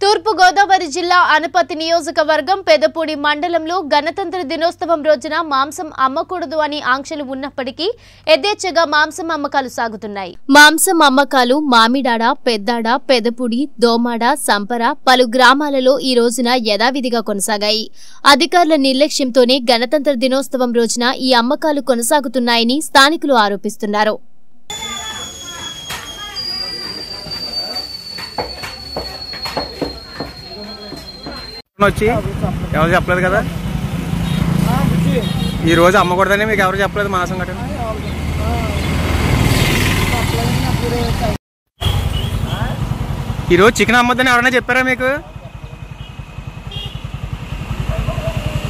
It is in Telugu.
తూర్పు గోదావరి జిల్లా అనపతి నియోజకవర్గం పెదపూడి మండలంలో గణతంత్ర దినోత్సవం రోజున మాంసం అమ్మకూడదు అని ఆంక్షలు ఉన్నప్పటికీ యథేచ్ఛగా మాంసం అమ్మకాలు సాగుతున్నాయి మాంసం అమ్మకాలు మామిడాడ పెద్దాడ పెదపూడి దోమాడ సంపర పలు గ్రామాలలో ఈ రోజున యథావిధిగా కొనసాగాయి అధికారుల నిర్లక్ష్యంతోనే గణతంత్ర దినోత్సవం రోజున ఈ అమ్మకాలు కొనసాగుతున్నాయని స్థానికులు ఆరోపిస్తున్నారు వచ్చి ఎవరు చెప్పలేదు కదా ఈ రోజు అమ్మకూడదని మీకు ఎవరు చెప్పలేదు మాసం గట్ట ఈ రోజు చికెన్ అమ్మొద్దని ఎవరైనా చెప్పారా మీకు